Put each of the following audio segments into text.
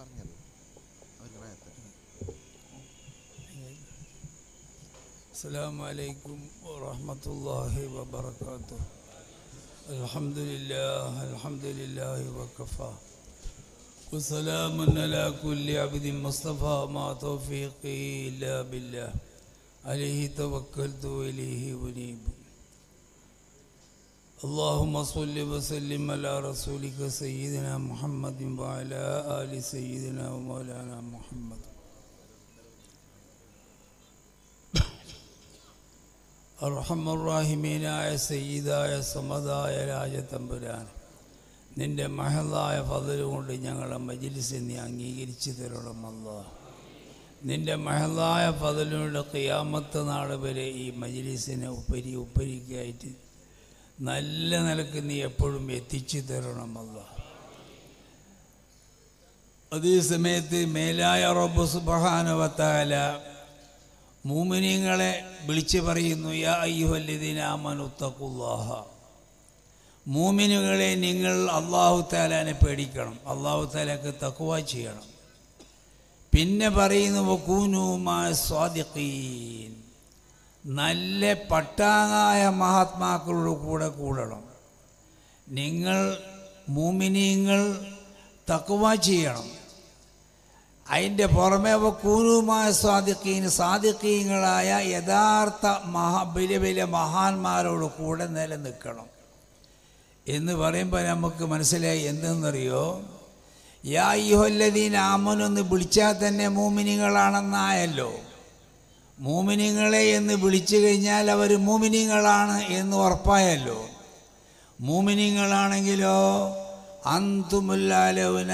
പറഞ്ഞത് അവർ റായത്ത് السلام عليكم ورحمة الله وبركاته الحمد لله الحمد لله وكفى وسلام على كل عبد مصطفى ما توفيقي إلا بالله عليه توكلت وإليه أنيب اللهم صل وسلم على رسولك سيدنا محمد وعلى آل سيدنا ومولانا محمد അർഹമുറാഹിമീനായ സയ്യിദായ സമതായ രാജതമ്പുരാൻ നിന്റെ മഹലായ ഫതല് കൊണ്ട് ഞങ്ങളെ മജിലിസ് നീ അംഗീകരിച്ചു തരണമല്ല നിന്റെ മഹലായ ഫതലിനുള്ള ഖിയാമത്ത് നാട് വരെ ഈ മജിലിസിനെ ഉപ്പരി ഉപ്പരിക്കായിട്ട് നല്ല നിലക്ക് നീ എപ്പോഴും എത്തിച്ചു തരണമല്ല അതേ സമയത്ത് മേലായ റബ്ബ് സുബഹാനുവത്താല മൂമിനിങ്ങളെ വിളിച്ചു പറയുന്നു യാ അയ്യുഹല്ലിദീന ആമനുത്തക്കുല്ലാഹ മൂമിനുകളെ നിങ്ങൾ അള്ളാഹു താലാനെ പേടിക്കണം അള്ളാഹു താലാക്ക് തക്കുവ ചെയ്യണം പിന്നെ പറയുന്നു വക്കൂനുമാ സ്വാദിഖീൻ നല്ല പട്ടാങ്ങായ മഹാത്മാക്കളുടെ കൂടെ കൂടണം നിങ്ങൾ മൂമിനീങ്ങൾ തക്കുവ ചെയ്യണം അതിൻ്റെ പുറമെ കൂനുമായ സ്വാദിക്കീന് സാദിക്കീങ്ങളായ യഥാർത്ഥ മഹാ വലിയ വലിയ മഹാന്മാരോട് കൂടെ നിലനിൽക്കണം എന്ന് പറയുമ്പോൾ നമുക്ക് മനസ്സിലായി എന്തെന്നറിയോ യാ ഇഹൊല്ലദീൻ ആമനൊന്ന് വിളിച്ചാൽ തന്നെ മൂമിനിങ്ങളാണെന്നായല്ലോ മൂമിനിങ്ങളെ എന്ന് വിളിച്ചു കഴിഞ്ഞാൽ അവർ മൂമിനിങ്ങളാണ് എന്ന് ഉറപ്പായല്ലോ മൂമിനിങ്ങളാണെങ്കിലോ അന്തുമുല്ലാലവുന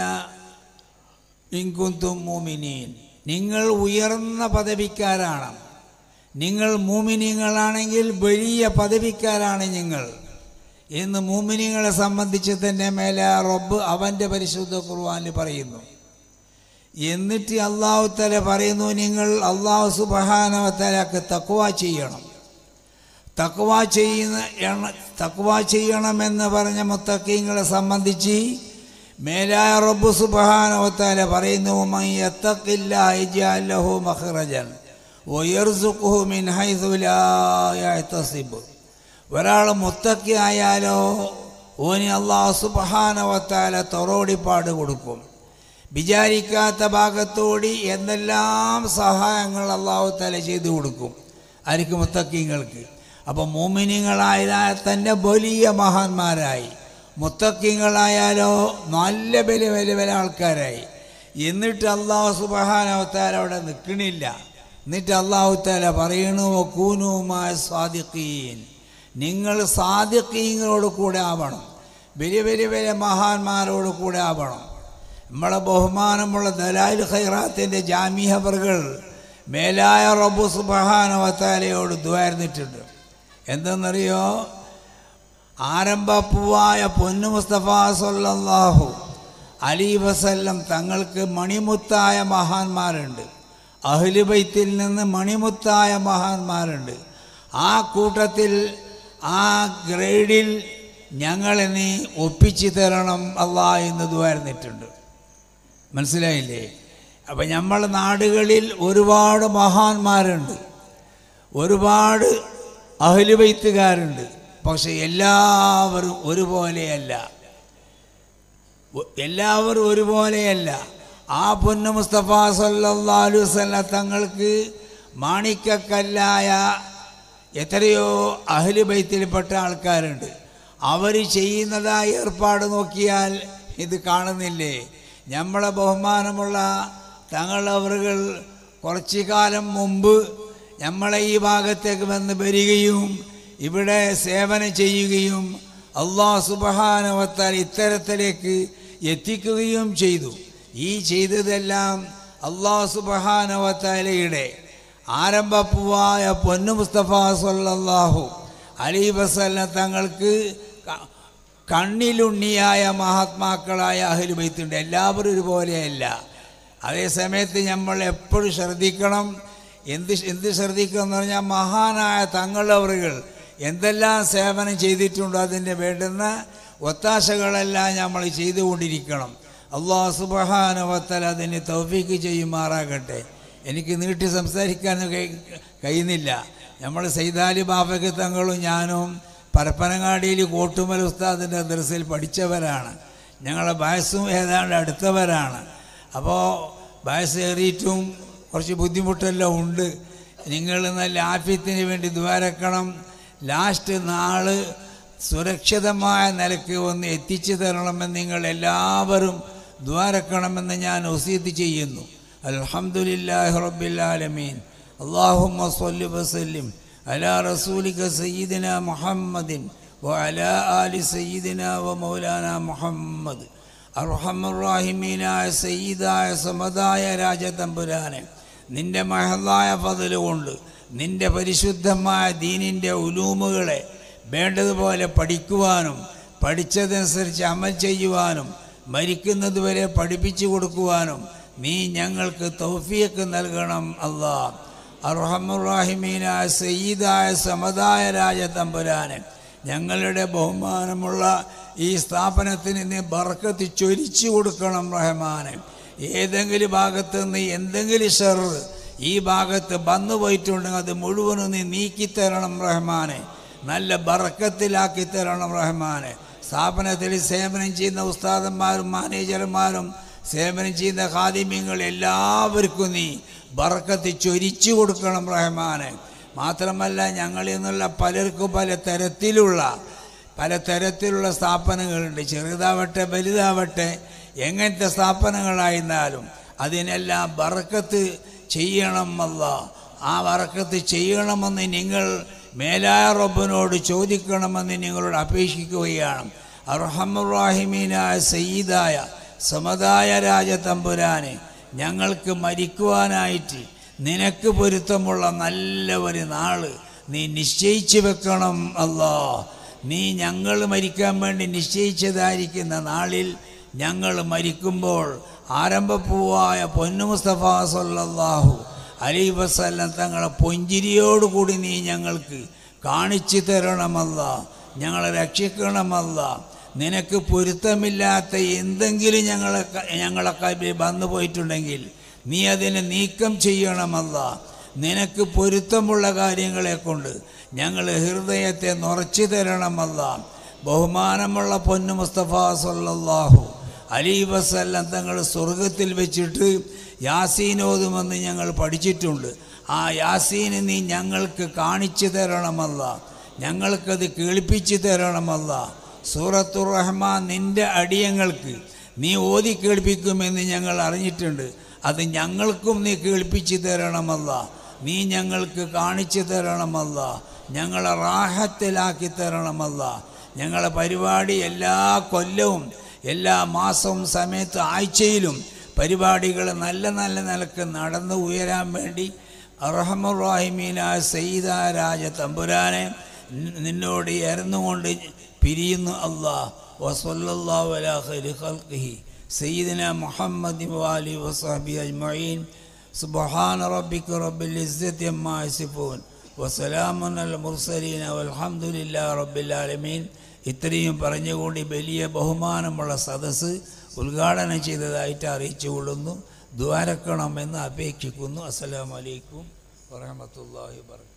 ഇൻകുന്തും മൂമിനീൻ നിങ്ങൾ ഉയർന്ന പദവിക്കാരാണ് നിങ്ങൾ മൂമിനിങ്ങളാണെങ്കിൽ വലിയ പദവിക്കാരാണ് നിങ്ങൾ എന്ന് മൂമിനിങ്ങളെ സംബന്ധിച്ച് തന്നെ മേലെ റബ്ബ് അവൻ്റെ പരിശുദ്ധ ഖുർആാനിൽ പറയുന്നു എന്നിട്ട് അള്ളാഹു തല പറയുന്നു നിങ്ങൾ അള്ളാഹു സുബഹാനവത്തലക്ക് തക്കുവ ചെയ്യണം തക്കുവ ചെയ്യുന്ന എണ്ണ- തക്കുവ ചെയ്യണമെന്ന് പറഞ്ഞ മുത്തക്കീങ്ങളെ സംബന്ധിച്ച് മേലായ റബ്ബ് സുബഹാനവത്താല പറയുന്നു "മൻ യത്തഖില്ലാഹ യജ്അൽ ലഹു മഖ്റജൻ വയർസുഖുഹു മിൻ ഹൈസു ലാ യഹ്തസിബ് ഒരാൾ മുത്തക്കി ആയാലോ ഓന് അള്ളാഹു സുബഹാനവത്താല തൊറോടിപ്പാട് കൊടുക്കും വിചാരിക്കാത്ത ഭാഗത്തോടി എന്തെല്ലാം സഹായങ്ങൾ അള്ളാഹു തല ചെയ്തു കൊടുക്കും ആർക്ക് മുത്തക്കിങ്ങൾക്ക് അപ്പം മോമിനിങ്ങളായാൽ തന്നെ വലിയ മഹാന്മാരായി മുത്തക്കിങ്ങളായാലോ നല്ല വലിയ വലിയ വലിയ ആൾക്കാരായി എന്നിട്ട് അള്ളാഹു സുബഹാനവത്താല അവിടെ നിൽക്കണില്ല എന്നിട്ട് അള്ളാഹു താല പറയണു കൂനുമായ സ്വാദിഖീൻ നിങ്ങൾ സാദിഖീങ്ങളോട് കൂടെ ആവണം വലിയ വലിയ വലിയ മഹാന്മാരോട് കൂടെ ആവണം നമ്മളെ ബഹുമാനമുള്ള ദലാൽ ഖൈറാത്തിൻ്റെ ജാമിഹബറുകൾ മേലായ റബ്ബു സുബഹാനവത്താലയോട് ദ്വാരുന്നിട്ടുണ്ട് എന്തെന്നറിയോ ആരംഭപ്പൂവായ പൊന്നു മുസ്തഫ സല്ലല്ലാഹു അലി വസല്ലം തങ്ങൾക്ക് മണിമുത്തായ മഹാന്മാരുണ്ട് അഹ്ലുബൈത്തിൽ നിന്ന് മണിമുത്തായ മഹാന്മാരുണ്ട് ആ കൂട്ടത്തിൽ ആ ഗ്രേഡിൽ ഞങ്ങളെ നീ ഒപ്പിച്ചു തരണം അല്ലാ എന്ന് ദ്വാരുന്നിട്ടുണ്ട് മനസ്സിലായില്ലേ അപ്പം നമ്മളെ നാടുകളിൽ ഒരുപാട് മഹാന്മാരുണ്ട് ഒരുപാട് അഹലുബൈത്തുകാരുണ്ട് പക്ഷെ എല്ലാവരും ഒരുപോലെയല്ല ഒ- എല്ലാവരും ഒരുപോലെയല്ല ആ പൊന്നു മുസ്തഫ സല്ലല്ലാഹു വസല്ലം തങ്ങൾക്ക് മാണിക്കക്കല്ലായ എത്രയോ അഹ്ലുബൈത്തിൽപ്പെട്ട ആൾക്കാരുണ്ട് അവർ ചെയ്യുന്നതായ ഏർപ്പാട് നോക്കിയാൽ ഇത് കാണുന്നില്ലേ നമ്മളെ ബഹുമാനമുള്ള തങ്ങളവറുകൾ കുറച്ചു കാലം മുമ്പ് നമ്മളെ ഈ ഭാഗത്തേക്ക് വന്ന് വരികയും ഇവിടെ സേവനം ചെയ്യുകയും അള്ളാഹ് സുബഹാനവത്താൽ ഇത്തരത്തിലേക്ക് എത്തിക്കുകയും ചെയ്തു ഈ ചെയ്തതെല്ലാം അള്ളാഹു സുബഹാനവത്താലയുടെ ആരംഭപ്പൂവായ പൊന്നു മുസ്തഫ സല്ലല്ലാഹു അലി വസല്ല തങ്ങൾക്ക് ക- കണ്ണിലുണ്ണിയായ മഹാത്മാക്കളായ അഹ്ലുബൈത്തുണ്ട് എല്ലാവരും ഒരുപോലെയല്ല അതേ സമയത്ത് നമ്മൾ എപ്പോഴും ശ്രദ്ധിക്കണം എന്ത് എന്ത് ശ്രദ്ധിക്കണം എന്ന് പറഞ്ഞാൽ മഹാനായ തങ്ങളവറുകൾ എന്തെല്ലാം സേവനം ചെയ്തിട്ടുണ്ടോ അതിൻ്റെ വേണ്ടുന്ന ഒത്താശകളെല്ലാം നമ്മൾ ചെയ്തുകൊണ്ടിരിക്കണം അള്ളാഹു സുബഹാനുവത്തൽ അതിന് തൗഫീക്ക് ചെയ്യുമാറാകട്ടെ എനിക്ക് നീട്ടി സംസാരിക്കാൻ കഴി- കഴിയുന്നില്ല നമ്മൾ സൈതാലി ബാബയ്ക്ക് തങ്ങളും ഞാനും പരപ്പനങ്ങാടിയിൽ കോട്ടുമൽ ഉസ്താദിൻ്റെ ദർസിൽ പഠിച്ചവരാണ് ഞങ്ങളെ വയസ്സും ഏതാണ്ട് അടുത്തവരാണ് അപ്പോൾ വയസ്സ് ഏറിയിട്ടും കുറച്ച് ബുദ്ധിമുട്ടെല്ലാം ഉണ്ട് നിങ്ങൾ നല്ല ആഫ്യത്തിന് വേണ്ടി ദ്വാരക്കണം ലാസ്റ്റ് നാള് സുരക്ഷിതമായ നിലയ്ക്ക് ഒന്ന് എത്തിച്ചു തരണമെന്ന് നിങ്ങൾ എല്ലാവരും ദ്വാരക്കണമെന്ന് ഞാൻ ഒസീത്ത് ചെയ്യുന്നു അൽഹംദുലില്ലാഹി റബ്ബിൽ ആലമീൻ അല്ലാഹുമ്മ സ്വല്ലി വസല്ലിം അലാ റസൂലിക സയ്യിദിന മുഹമ്മദിൻ വഅലാ ആലി സയ്യിദിന വ മൗലാന മുഹമ്മദ് അർഹമുറാഹിമീനായ സയ്യിദായ സമതായ രാജതമ്പുരാനെ നിന്റെ മഹലായ ഫതില് കൊണ്ട് നിന്റെ പരിശുദ്ധമായ ദീനിൻ്റെ ഉലൂമുകളെ വേണ്ടതുപോലെ പഠിക്കുവാനും പഠിച്ചതനുസരിച്ച് അമൽ ചെയ്യുവാനും മരിക്കുന്നതുവരെ പഠിപ്പിച്ചു കൊടുക്കുവാനും നീ ഞങ്ങൾക്ക് തൗഫീക്ക് നൽകണം അല്ലാ അർഹമുറാഹിമീനായ സയ്യിദായ സമതായ രാജതമ്പുരാനെ ഞങ്ങളുടെ ബഹുമാനമുള്ള ഈ സ്ഥാപനത്തിന് നീ ബർക്കത്ത് ചൊരിച്ചു കൊടുക്കണം റഹ്മാനെ ഏതെങ്കിലും ഭാഗത്ത് നിന്ന് എന്തെങ്കിലും ഷെറ് ഈ ഭാഗത്ത് വന്നു പോയിട്ടുണ്ടെങ്കിൽ അത് മുഴുവനും നീ നീക്കിത്തരണം റഹ്മാനെ നല്ല ബർക്കത്തിലാക്കി തരണം റഹ്മാനെ സ്ഥാപനത്തിൽ സേവനം ചെയ്യുന്ന ഉസ്താദന്മാരും മാനേജർമാരും സേവനം ചെയ്യുന്ന ഖാദിമ്യങ്ങൾ എല്ലാവർക്കും നീ ബർക്കത്ത് ചൊരിച്ചു കൊടുക്കണം റഹ്മാനെ മാത്രമല്ല ഞങ്ങളിൽ നിന്നുള്ള പലർക്കും പല തരത്തിലുള്ള പല തരത്തിലുള്ള സ്ഥാപനങ്ങളുണ്ട് ചെറുതാവട്ടെ വലുതാവട്ടെ എങ്ങനത്തെ സ്ഥാപനങ്ങളായിരുന്നാലും അതിനെല്ലാം ബർക്കത്ത് ചെയ്യണമല്ല ആ ബർക്കത്ത് ചെയ്യണമെന്ന് നിങ്ങൾ മേലായ റബ്ബിനോട് ചോദിക്കണമെന്ന് നിങ്ങളോട് അപേക്ഷിക്കുകയാണ് അർഹമുറാഹിമീനായ സയ്യിദായ സമതായ രാജതമ്പുരാനെ ഞങ്ങൾക്ക് മരിക്കുവാനായിട്ട് നിനക്ക് പൊരുത്തമുള്ള നല്ല ഒരു നാള് നീ നിശ്ചയിച്ചു വെക്കണം അല്ലാ നീ ഞങ്ങൾ മരിക്കാൻ വേണ്ടി നിശ്ചയിച്ചതായിരിക്കുന്ന നാളിൽ ഞങ്ങൾ മരിക്കുമ്പോൾ ആരംഭപ്പൂവായ പൊന്നു മുസ്തഫ സല്ലല്ലാഹു അലൈ വസല്ലം തങ്ങളെ പൊഞ്ചിരിയോടുകൂടി നീ ഞങ്ങൾക്ക് കാണിച്ചു തരണമല്ല ഞങ്ങളെ രക്ഷിക്കണമല്ല നിനക്ക് പൊരുത്തമില്ലാത്ത എന്തെങ്കിലും ഞങ്ങളെ ക- ഞങ്ങളെ കയ്യിൽ വന്നു പോയിട്ടുണ്ടെങ്കിൽ നീ അതിനെ നീക്കം ചെയ്യണമല്ല നിനക്ക് പൊരുത്തമുള്ള കാര്യങ്ങളെ കൊണ്ട് ഞങ്ങൾ ഹൃദയത്തെ നിറച്ചു തരണമല്ല ബഹുമാനമുള്ള പൊന്നു മുസ്തഫ സല്ലല്ലാഹു അലി വസല്ലം തങ്ങൾ സ്വർഗത്തിൽ വെച്ചിട്ട് യാസീനോതുമെന്ന് ഞങ്ങൾ പഠിച്ചിട്ടുണ്ട് ആ യാസീന് നീ ഞങ്ങൾക്ക് കാണിച്ചു തരണമല്ല ഞങ്ങൾക്കത് കേൾപ്പിച്ചു തരണമല്ല സൂറത്തുർ റഹ്മാൻ നിന്റെ അടിയങ്ങൾക്ക് നീ ഓതി കേൾപ്പിക്കുമെന്ന് ഞങ്ങൾ അറിഞ്ഞിട്ടുണ്ട് അത് ഞങ്ങൾക്കും നീ കേൾപ്പിച്ചു തരണമല്ല നീ ഞങ്ങൾക്ക് കാണിച്ചു തരണമല്ല ഞങ്ങളെ റാഹത്തിലാക്കി തരണമല്ല ഞങ്ങളെ പരിപാടി എല്ലാ കൊല്ലവും എല്ലാ മാസവും സമയത്ത് ആഴ്ചയിലും പരിപാടികൾ നല്ല നല്ല നിലക്ക് നടന്നു ഉയരാൻ വേണ്ടി അറഹമുറാഹിമീനായ സയ്യിദ രാജ തമ്പുരാനെ നി- നിന്നോട് ഇറന്നുകൊണ്ട് പിരിയുന്നു അള്ളാ വസല്ലല്ലാഹു അലാ ഖൈരി ഖൽഖിഹി സയ്യിദന മുഹമ്മദ് വാലി വസഹബി അജ്മഈൻ സുബ്ഹാന റബ്ബിക റബ്ബിൽ ഇസ്സത്തി അമ്മാ യസിഫൂൻ വസലാമുൻ അൽ മുർസലീൻ വൽഹംദുലില്ലാഹി റബ്ബിൽ ആലമീൻ ഇത്രയും പറഞ്ഞുകൊണ്ട് ഈ വലിയ ബഹുമാനമുള്ള സദസ്സ് ഉദ്ഘാടനം ചെയ്തതായിട്ട് അറിയിച്ചു കൊള്ളുന്നു ദ്വാരക്കണമെന്ന് അപേക്ഷിക്കുന്നു അസ്സലാമലൈക്കും വറഹമത്തല്ലാഹി വർക്കാത്തു